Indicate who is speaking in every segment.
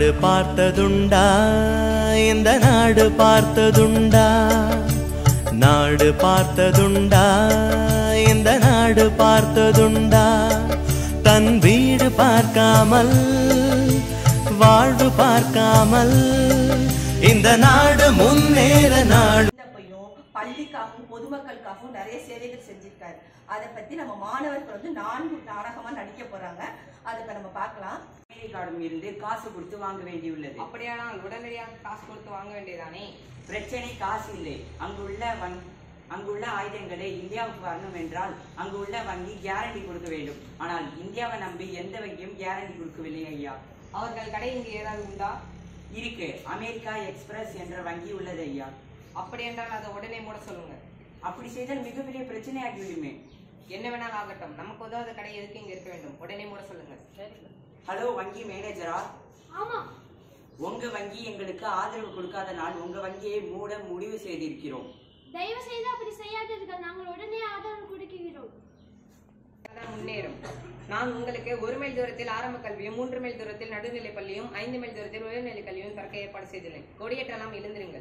Speaker 1: நாடு பார்த்ததுண்டா இந்த நாடு பார்த்ததுண்டா நாடு பார்த்ததுண்டா இந்த நாடு பார்த்ததுண்டா தன் வீடு பார்க்காமல் வாழ்வு பார்க்காமல் இந்த நாடு முன்னேற நாடு
Speaker 2: பையனும் பள்ளிக்காகவும் பொதுமக்களுக்காகவும் நிறைய சேவைகள் செஞ்சிருக்காரு அதை பத்தி நம்ம மாணவர்கள் வந்து நான்கு நாடகமா நடிக்க போறாங்க அதை இப்ப நம்ம பார்க்கலாம்
Speaker 3: அமெரிக்காவிடம் இருந்து காசு கொடுத்து வாங்க வேண்டியுள்ளது
Speaker 4: அப்படியானால் உடனடியாக காசு கொடுத்து வாங்க வேண்டியதானே
Speaker 3: பிரச்சனை காசு இல்லை அங்குள்ள வங் அங்குள்ள ஆயுதங்களை இந்தியாவுக்கு வரணும் என்றால் அங்குள்ள வங்கி கேரண்டி கொடுக்க வேண்டும் ஆனால் இந்தியாவை நம்பி எந்த வங்கியும் கேரண்டி கொடுக்கவில்லை ஐயா
Speaker 4: அவர்கள் கடை இங்கு ஏதாவது உண்டா
Speaker 3: இருக்கு அமெரிக்கா எக்ஸ்பிரஸ் என்ற வங்கி உள்ளது ஐயா
Speaker 4: அப்படி என்றால் அதை உடனே மூட சொல்லுங்க
Speaker 3: அப்படி செய்தால் மிகப்பெரிய பிரச்சனை ஆகிவிடுமே
Speaker 4: என்ன வேணாலும் ஆகட்டும் நமக்கு உதவாத கடை எதுக்கு இங்க இருக்க வேண்டும் உடனே மூட சொல்லுங்க
Speaker 3: ஹலோ வங்கி மேனேஜரா
Speaker 5: ஆமா
Speaker 3: உங்க வங்கி எங்களுக்கு ஆதரவு கொடுக்காதனால் உங்க வங்கியை மூட முடிவு செய்திருக்கிறோம்
Speaker 5: தயவு செய்து அப்படி செய்யாதீர்கள் நாங்கள் உடனே ஆதரவு கொடுக்கிறோம்
Speaker 4: அதான் முன்னேறும் நான் உங்களுக்கு ஒரு மைல் தூரத்தில் ஆரம்ப கல்வியும் மூன்று மைல் தூரத்தில் நடுநிலை பள்ளியும் ஐந்து மைல் தூரத்தில் உயர்நிலை கல்வியும் திறக்க ஏற்பாடு செய்துள்ளேன் கொடியேற்றலாம் எழுந்திருங்கள்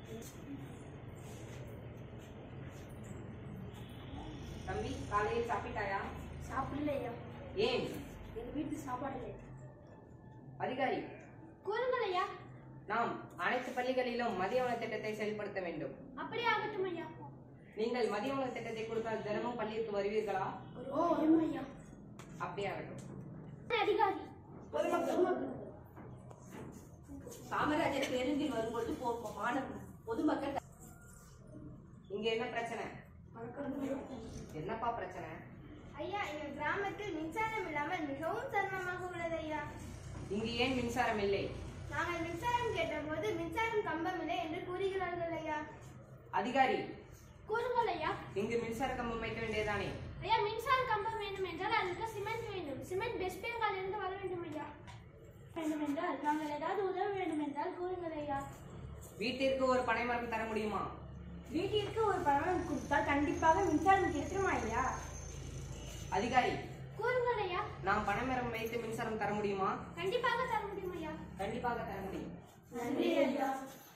Speaker 4: தம்பி காலையில் சாப்பிட்டாயா
Speaker 5: சாப்பிடலையா
Speaker 4: ஏன்
Speaker 5: எங்க வீட்டு சாப்பாடு இல்லை
Speaker 4: அதிகாரி
Speaker 5: கூறுங்கள் ஐயா
Speaker 4: நாம் அனைத்து பள்ளிகளிலும் மதிய உணவு திட்டத்தை செயல்படுத்த வேண்டும்
Speaker 5: அப்படியே ஆகட்டும் ஐயா
Speaker 4: நீங்கள் மதிய உணவு திட்டத்தை கொடுத்தால் தினமும் பள்ளிக்கு வருவீர்களா
Speaker 5: ஓ வரும் ஐயா
Speaker 4: அப்படியே ஆகட்டும்
Speaker 5: அதிகாரி
Speaker 2: காமராஜர் பேருந்தில் வரும்பொழுது போ- மாணவ பொதுமக்கள்
Speaker 4: இங்க என்ன பிரச்சனை என்னப்பா பிரச்சனை
Speaker 5: ஐயா எங்க கிராமத்தில் மின்சாரம் இல்லாமல் மிகவும் சிரமமாக உள்ளது ஐயா
Speaker 4: இங்கு ஏன் மின்சாரம் இல்லை
Speaker 5: நாங்கள் மின்சாரம் கேட்டபோது மின்சாரம் கம்பம் இல்லை என்று கூறுகிறார்கள் ஐயா
Speaker 4: அதிகாரி
Speaker 5: கூறுங்கள் ஐயா
Speaker 4: இங்கு மின்சார கம்பம் வைக்க வேண்டியதானே
Speaker 5: ஐயா மின்சார கம்பம் வேண்டும் என்றால் அதுக்கு சிமெண்ட் வேண்டும் சிமெண்ட் வெஸ்ட் பெங்கால் இருந்து வர வேண்டும் ஐயா வேண்டும் என்றால் நாங்கள் ஏதாவது உதவ வேண்டும் என்றால் கூறுங்கள் ஐயா
Speaker 4: வீட்டிற்கு ஒரு பனைமரம் தர முடியுமா
Speaker 5: வீட்டிற்கு ஒரு பணம் கொடுத்தால் கண்டிப்பாக மின்சாரம் கிடைக்குமா ஐயா
Speaker 4: அதிகாரி
Speaker 5: கூறுங்கள் ஐயா
Speaker 4: நாம் பனைமரம் வைத்து மின்சாரம் தர முடியுமா
Speaker 5: கண்டிப்பாக தர முடியும் ஐயா
Speaker 4: கண்டிப்பாக தர முடியும்
Speaker 5: நன்றி ஐயா